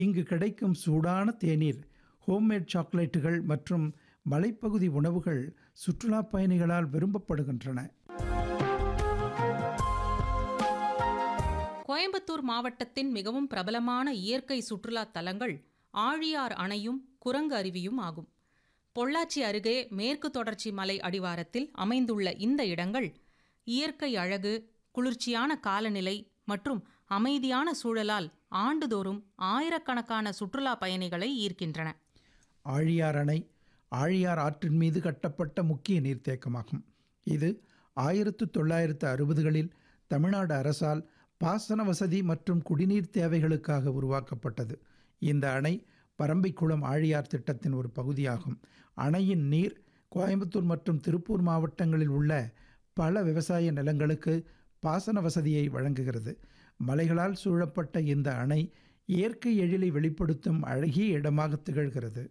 இங்கு கிடைக்கும் சூடான தேநீர் ஹோம்மேட் சாக்லேட்டுகள் மற்றும் மலைப்பகுதி உணவுகள் சுற்றுலா பயணிகளால் விரும்பப்படுகின்றன கோயம்புத்தூர் மாவட்டத்தின் மிகவும் பிரபலமான இயற்கை சுற்றுலா தலங்கள் ஆழியார் அணையும் குரங்கு அருவியும் ஆகும் பொள்ளாச்சி அருகே மேற்கு தொடர்ச்சி மலை அடிவாரத்தில் அமைந்துள்ள இந்த இடங்கள் இயற்கை அழகு குளிர்ச்சியான காலநிலை மற்றும் அமைதியான சூழலால் ஆண்டுதோறும் ஆயிரக்கணக்கான சுற்றுலா பயணிகளை ஈர்க்கின்றன ஆழியார் அணை ஆழியார் ஆற்றின் மீது கட்டப்பட்ட முக்கிய நீர்த்தேக்கமாகும் இது ஆயிரத்து தொள்ளாயிரத்து அறுபதுகளில் தமிழ்நாடு அரசால் பாசன வசதி மற்றும் குடிநீர் தேவைகளுக்காக உருவாக்கப்பட்டது இந்த அணை பரம்பிக்குளம் ஆழியார் திட்டத்தின் ஒரு பகுதியாகும் அணையின் நீர் கோயம்புத்தூர் மற்றும் திருப்பூர் மாவட்டங்களில் உள்ள பல விவசாய நிலங்களுக்கு பாசன வசதியை வழங்குகிறது மலைகளால் சூழப்பட்ட இந்த அணை இயற்கை எழிலை வெளிப்படுத்தும் அழகிய இடமாக திகழ்கிறது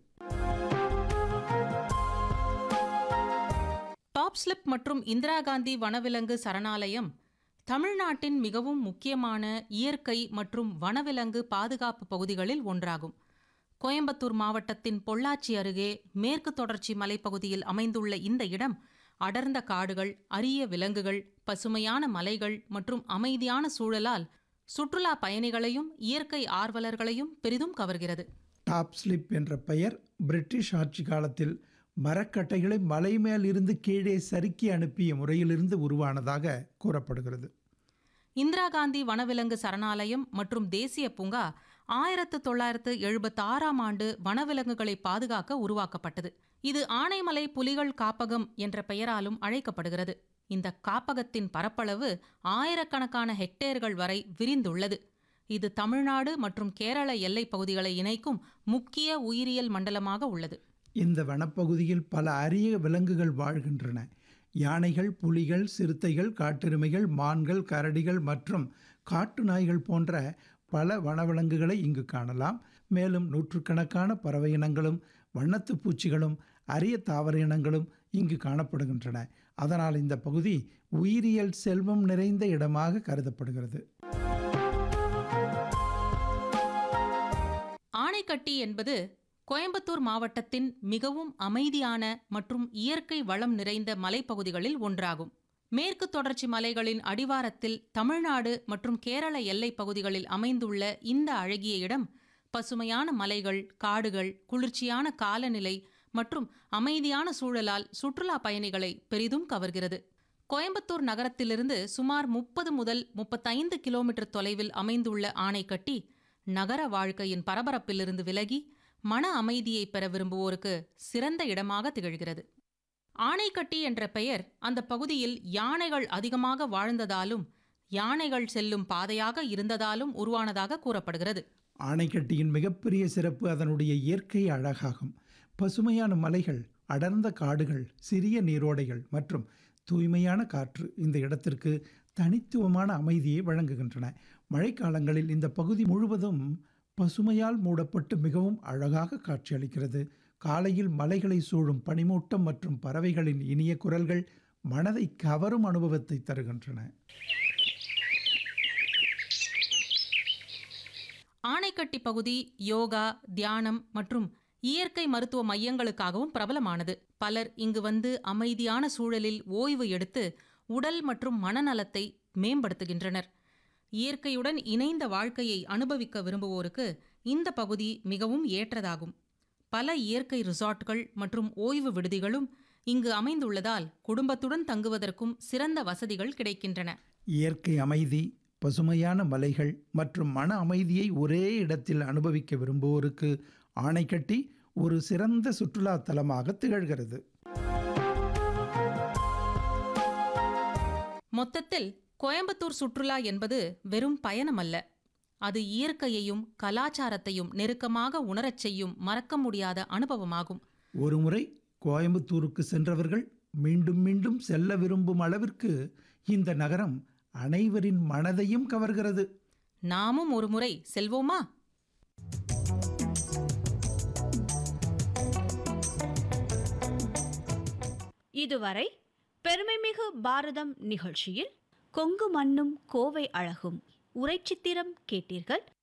டாப் ஸ்லிப் மற்றும் இந்திரா காந்தி வனவிலங்கு சரணாலயம் தமிழ்நாட்டின் மிகவும் முக்கியமான இயற்கை மற்றும் வனவிலங்கு பாதுகாப்பு பகுதிகளில் ஒன்றாகும் கோயம்புத்தூர் மாவட்டத்தின் பொள்ளாச்சி அருகே மேற்கு தொடர்ச்சி மலைப்பகுதியில் அமைந்துள்ள இந்த இடம் அடர்ந்த காடுகள் அரிய விலங்குகள் பசுமையான மலைகள் மற்றும் அமைதியான சூழலால் சுற்றுலா பயணிகளையும் இயற்கை ஆர்வலர்களையும் பெரிதும் கவர்கிறது டாப் ஸ்லிப் என்ற பெயர் பிரிட்டிஷ் ஆட்சி காலத்தில் மரக்கட்டைகளை மலை மேல் இருந்து கீழே சறுக்கி அனுப்பிய முறையிலிருந்து உருவானதாக கூறப்படுகிறது இந்திரா காந்தி வனவிலங்கு சரணாலயம் மற்றும் தேசிய பூங்கா ஆயிரத்து தொள்ளாயிரத்து எழுபத்தி ஆறாம் ஆண்டு வனவிலங்குகளை பாதுகாக்க உருவாக்கப்பட்டது இது ஆனைமலை புலிகள் காப்பகம் என்ற பெயராலும் அழைக்கப்படுகிறது இந்த காப்பகத்தின் பரப்பளவு ஆயிரக்கணக்கான ஹெக்டேர்கள் வரை விரிந்துள்ளது இது தமிழ்நாடு மற்றும் கேரள எல்லைப் பகுதிகளை இணைக்கும் முக்கிய உயிரியல் மண்டலமாக உள்ளது இந்த வனப்பகுதியில் பல அரிய விலங்குகள் வாழ்கின்றன யானைகள் புலிகள் சிறுத்தைகள் காட்டெருமைகள் மான்கள் கரடிகள் மற்றும் காட்டு நாய்கள் போன்ற பல வனவிலங்குகளை இங்கு காணலாம் மேலும் நூற்றுக்கணக்கான பறவை இனங்களும் வண்ணத்துப் பூச்சிகளும் அரிய தாவர இனங்களும் இங்கு காணப்படுகின்றன அதனால் இந்த பகுதி உயிரியல் செல்வம் நிறைந்த இடமாக கருதப்படுகிறது ஆனைக்கட்டி என்பது கோயம்புத்தூர் மாவட்டத்தின் மிகவும் அமைதியான மற்றும் இயற்கை வளம் நிறைந்த மலைப்பகுதிகளில் ஒன்றாகும் மேற்கு தொடர்ச்சி மலைகளின் அடிவாரத்தில் தமிழ்நாடு மற்றும் கேரள எல்லைப் பகுதிகளில் அமைந்துள்ள இந்த அழகிய இடம் பசுமையான மலைகள் காடுகள் குளிர்ச்சியான காலநிலை மற்றும் அமைதியான சூழலால் சுற்றுலா பயணிகளை பெரிதும் கவர்கிறது கோயம்புத்தூர் நகரத்திலிருந்து சுமார் முப்பது முதல் முப்பத்தைந்து கிலோமீட்டர் தொலைவில் அமைந்துள்ள ஆனைக்கட்டி நகர வாழ்க்கையின் பரபரப்பிலிருந்து விலகி மன அமைதியை பெற விரும்புவோருக்கு சிறந்த இடமாக திகழ்கிறது ஆனைக்கட்டி என்ற பெயர் அந்த பகுதியில் யானைகள் அதிகமாக வாழ்ந்ததாலும் யானைகள் செல்லும் பாதையாக இருந்ததாலும் உருவானதாக கூறப்படுகிறது ஆனைக்கட்டியின் மிகப்பெரிய சிறப்பு அதனுடைய இயற்கை அழகாகும் பசுமையான மலைகள் அடர்ந்த காடுகள் சிறிய நீரோடைகள் மற்றும் தூய்மையான காற்று இந்த இடத்திற்கு தனித்துவமான அமைதியை வழங்குகின்றன மழைக்காலங்களில் இந்த பகுதி முழுவதும் பசுமையால் மூடப்பட்டு மிகவும் அழகாக காட்சியளிக்கிறது காலையில் மலைகளை சூழும் பனிமூட்டம் மற்றும் பறவைகளின் இனிய குரல்கள் மனதை கவரும் அனுபவத்தை தருகின்றன ஆனைக்கட்டி பகுதி யோகா தியானம் மற்றும் இயற்கை மருத்துவ மையங்களுக்காகவும் பிரபலமானது பலர் இங்கு வந்து அமைதியான சூழலில் ஓய்வு எடுத்து உடல் மற்றும் மனநலத்தை மேம்படுத்துகின்றனர் இயற்கையுடன் இணைந்த வாழ்க்கையை அனுபவிக்க விரும்புவோருக்கு இந்த பகுதி மிகவும் ஏற்றதாகும் பல இயற்கை ரிசார்ட்கள் மற்றும் ஓய்வு விடுதிகளும் இங்கு அமைந்துள்ளதால் குடும்பத்துடன் தங்குவதற்கும் சிறந்த வசதிகள் கிடைக்கின்றன இயற்கை அமைதி பசுமையான மலைகள் மற்றும் மன அமைதியை ஒரே இடத்தில் அனுபவிக்க விரும்புவோருக்கு ஆணைக்கட்டி ஒரு சிறந்த சுற்றுலா தலமாக திகழ்கிறது மொத்தத்தில் கோயம்புத்தூர் சுற்றுலா என்பது வெறும் பயணமல்ல அது இயற்கையையும் கலாச்சாரத்தையும் நெருக்கமாக உணரச் செய்யும் மறக்க முடியாத அனுபவமாகும் ஒருமுறை கோயம்புத்தூருக்கு சென்றவர்கள் மீண்டும் மீண்டும் செல்ல விரும்பும் அளவிற்கு இந்த நகரம் அனைவரின் மனதையும் கவர்கிறது நாமும் ஒருமுறை செல்வோமா இதுவரை பெருமைமிகு பாரதம் நிகழ்ச்சியில் கொங்கு மண்ணும் கோவை அழகும் உரைச்சித்திரம் கேட்டீர்கள்